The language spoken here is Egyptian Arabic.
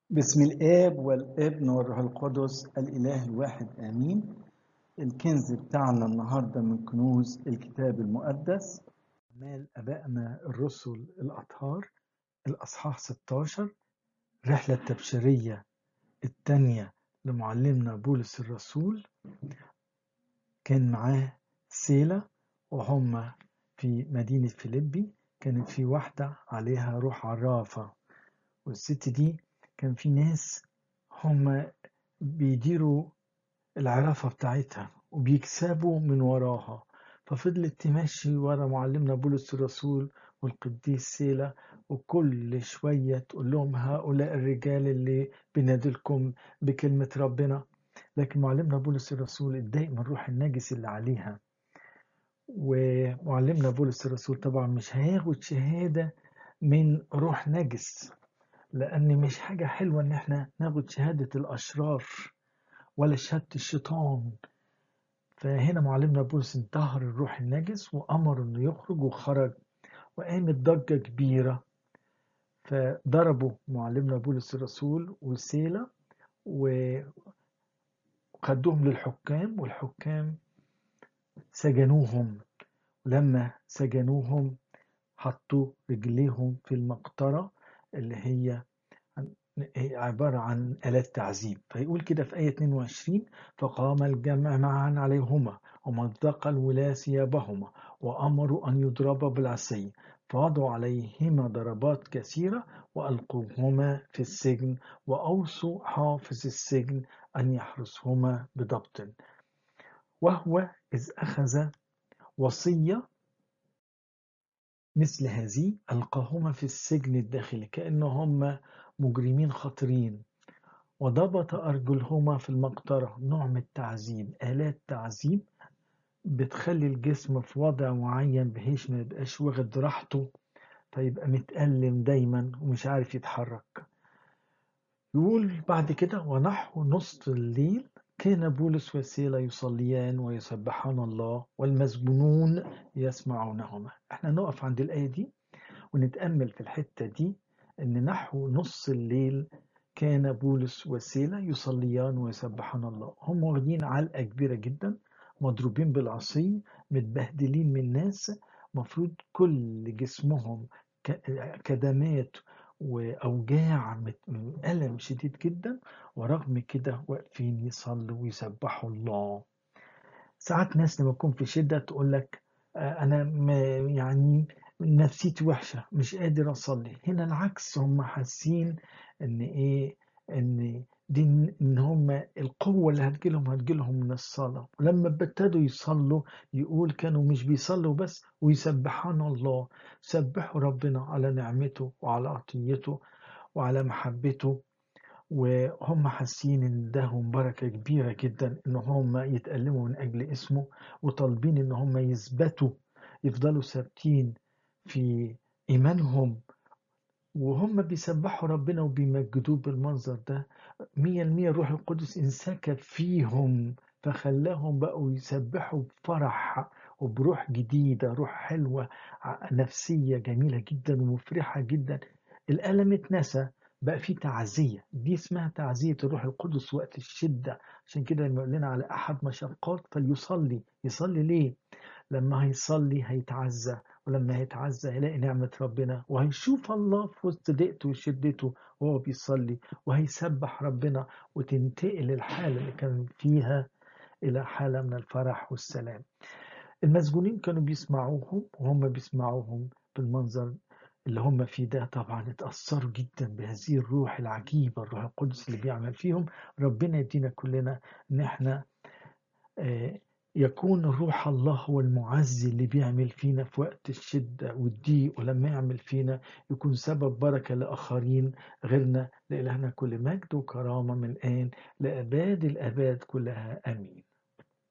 بسم الآب والابن والروح القدس الإله الواحد آمين الكنز بتاعنا النهاردة من كنوز الكتاب المقدس أعمال أبائنا الرسل الأطهار الأصحاح 16 رحلة التبشيرية الثانية لمعلمنا بولس الرسول كان معاه سيلة وهم في مدينة فيليبي كانت في واحدة عليها روح عرافة والست دي كان في ناس هم بيديروا العرافة بتاعتها وبيكسبوا من وراها ففضلت تمشي ورا معلمنا بولس الرسول والقديس سيلة وكل شوية تقول لهم هؤلاء الرجال اللي بنادلكم بكلمة ربنا لكن معلمنا بولس الرسول اتضايق من الروح النجس اللي عليها ومعلمنا بولس الرسول طبعا مش هياخد شهادة من روح نجس لأن مش حاجة حلوة إن إحنا ناخد شهادة الأشرار ولا شهادة الشيطان فهنا معلمنا بولس انتهر الروح النجس وأمر إنه يخرج وخرج وقامت ضجة كبيرة فضربوا معلمنا بولس الرسول وسيلة وخدوهم للحكام والحكام سجنوهم ولما سجنوهم حطوا رجليهم في المقطرة اللي هي عبارة عن آلات تعذيب فيقول كده في آية 22 فقام الجمع معا عليهما ومزق الولاة ثيابهما وأمروا أن يضربا بالعصي فوضعوا عليهما ضربات كثيرة وألقوهما في السجن وأوصوا حافظ السجن أن يحرسهما بضبط وهو إذ أخذ وصية مثل هذه ألقاهما في السجن الداخلي كأنهم مجرمين خطرين وضبط أرجلهما في المقطرة نوع من التعذيب آلات تعذيب بتخلي الجسم في وضع معين بحيث ما يبقاش واخد راحته فيبقى متألم دايما ومش عارف يتحرك يقول بعد كده ونحو نصف الليل كان بولس وسيلة يصليان ويسبحان الله والمسجونون يسمعونهما احنا نقف عند الآية دي ونتأمل في الحتة دي ان نحو نص الليل كان بولس وسيلة يصليان ويسبحان الله هم واخدين علقة كبيرة جدا مضروبين بالعصي متبهدلين من الناس مفروض كل جسمهم كدمات وأوجاع ألم شديد جدا ورغم كده واقفين يصلوا ويسبحوا الله ساعات ناس لما تكون في شدة تقول لك أنا يعني نفسيتي وحشة مش قادر أصلي هنا العكس هم حاسين إن إيه إن دي إن هم القوة اللي هتجيلهم هتجيلهم من الصلاة ولما ابتدوا يصلوا يقول كانوا مش بيصلوا بس ويسبحان الله سبحوا ربنا على نعمته وعلى عطيته وعلى محبته وهم حاسين ان دهم بركة كبيرة جدا ان هم يتألموا من اجل اسمه وطالبين ان هم يثبتوا يفضلوا ثابتين في ايمانهم وهم بيسبحوا ربنا وبيمجدوه بالمنظر ده مية المية الروح القدس انسكب فيهم فخلاهم بقوا يسبحوا بفرح وبروح جديدة روح حلوة نفسية جميلة جدا ومفرحة جدا الألم اتنسى بقى في تعزية دي اسمها تعزية الروح القدس وقت الشدة عشان كده لما يقول لنا على أحد مشقات فليصلي يصلي ليه لما هيصلي هيتعزى ولما هيتعزى هيلاقي نعمة ربنا وهيشوف الله في وسط ضيقته وشدته وهو بيصلي وهيسبح ربنا وتنتقل الحالة اللي كان فيها إلى حالة من الفرح والسلام المسجونين كانوا بيسمعوهم وهم بيسمعوهم بالمنظر اللي هم فيه ده طبعا اتأثروا جدا بهذه الروح العجيبة الروح القدس اللي بيعمل فيهم ربنا يدينا كلنا ان احنا آه يكون روح الله هو المعزي اللي بيعمل فينا في وقت الشدة والضيق ولما يعمل فينا يكون سبب بركة لآخرين غيرنا لإلهنا كل مجد وكرامة من الآن لأباد الأباد كلها آمين